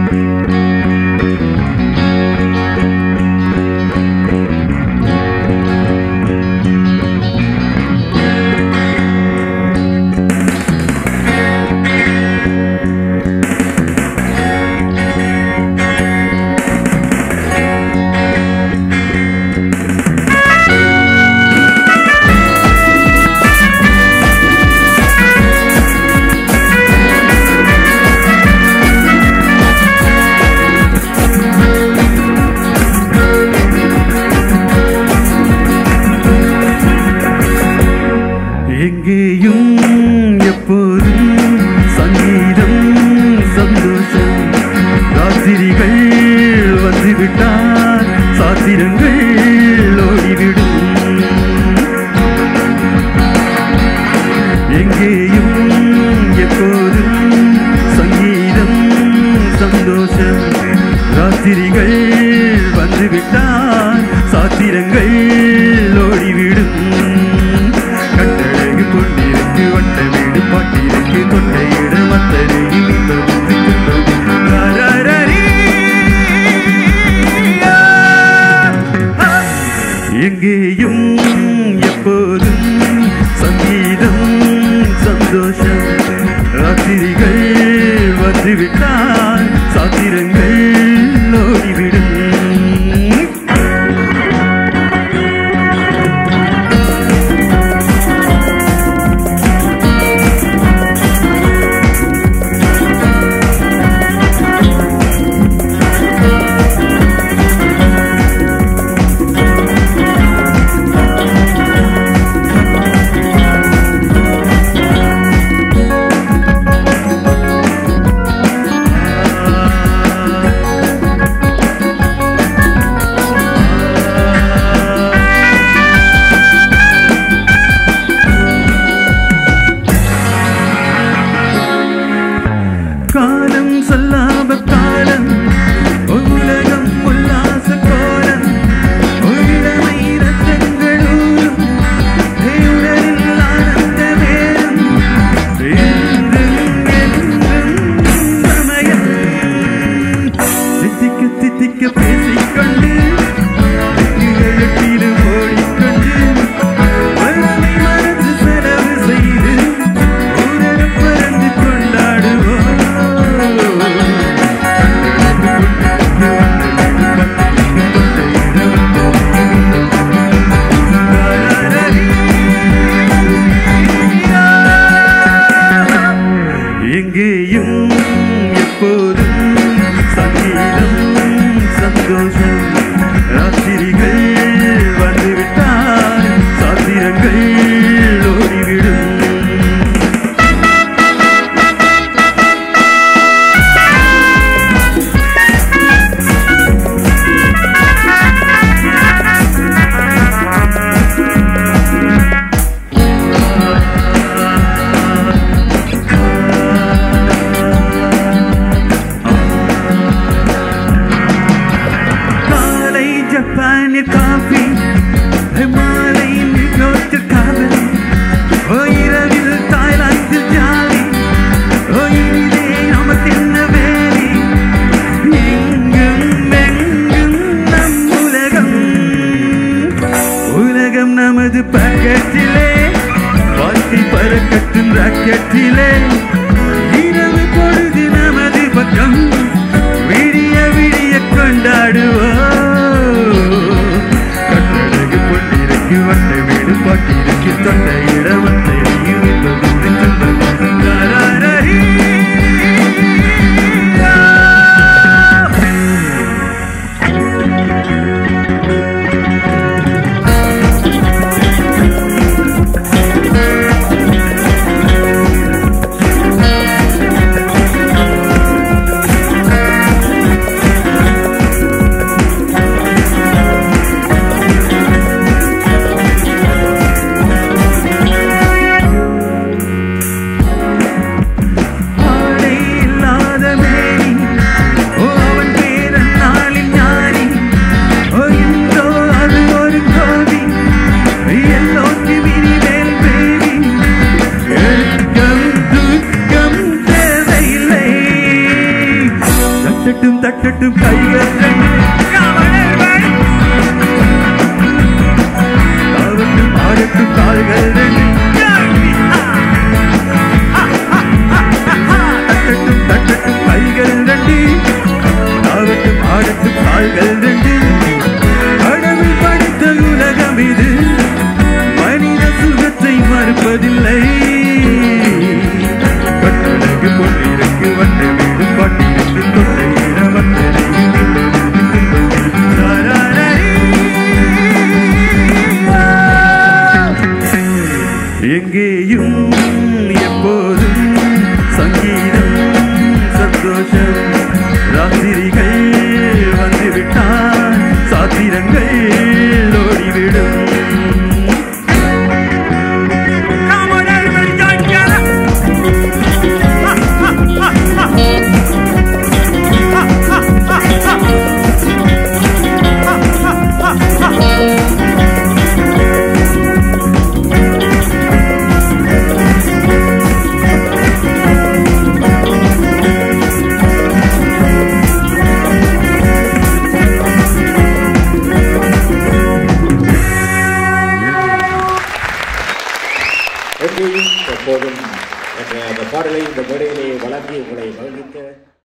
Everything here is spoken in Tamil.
எங்கேயும் எப்போதும் சங்கீதம் சந்தோஷம் ராத்திரிகள் வந்துவிட்டால் சாத்திரங்கள் ஓடிவிடும் எங்கேயும் எப்போதும் சங்கீதம் சந்தோஷம் ராத்திரிகள் வந்துவிட்டால் சாத்திரங்கள் ஓடிவிடும் கட்டழகு பொன்னிருக்கு வட்ட வீடு பாட்டிருக்கு தொண்டையிட மத்தனையும் இன்பமும் துன்பமும். ராராரரீ. ஆ. எங்கேயும் எப்போதும் சங்கீதம் சந்தோஷம் ராத்திரிகள் வந்துவிட்டால் சாத்திரங்கள் ஓடிவிடும் காலம் சொல்லாம காலம் உலகம் உல்லாச கோலம் உயிரமை ரத்தங்களூரும் உடலில் ஆனந்த வேலும் என்றும் என்றும் சமயம் தித்திக்க தித்திக்க பேசிக்கொண்டு திக்குகளத்திலும் ஓடிக்கொண்டு வறுமை மறந்து செலவு செய்து ஊரடப் பறந்து கொண்டாடுவோம் எங்கேயும் எப்போதும் சங்கீதம் சந்தோஷம் ராத்திரிகள் வந்துவிட்டால் சாத்திரங்கள் ஓடிவிடும் காலை ஜப்பானில் காஃபி மாலை நியூயோர்க்கில் காதல் ஓ இரவில் தாய்லாந்தில் ஜாலி ஓ இனிதே நமக்கென்ன வேலி எங்கும் எங்கும் நம் உலகம் உலகம் நமது பக்கத்திலே வாழ்க்கை பறக்கட்டும் ராக்கெட்டிலே இரவு பொழுது நமது பக்கம் விடிய விடிய கொண்டாடுவோம் கட்டழகு பொன்னிருக்கு வட்ட வீடு பாட்டிருக்கு தொண்டையிட மத்தையும் இன்பமும் துன்பமும். ராராரரீ. தட்டட்டும் கைகள் ரெண்டு காவலர்கள் தாவட்டும் ஆடட்டும் கால்கள் ரெண்டு தட்டட்டும் தட்டட்டும் கைகள் ரெண்டு தாவட்டும் ஆடட்டும் கால்கள் ரெண்டு கடவுள் படைத்த உலகம் இது மனித சுகத்தை மறுப்பதில்லை கட்டழகு பொன்னிறக்கு வந்த வீடு பாட்டிற்கு தொண்டையிட வந்தனையும் எங்கேயும் எப்போதும் சங்கீதம் சந்தோஷம் ராத்திரிகள் வந்துவிட்டால் சாத்திரங்கள் ஓடிவிடும் எப்போதும் எப்போதும் என்ற அந்த பாடலை இந்த மேடையிலே வழங்கி உங்களை மகிழ்விக்க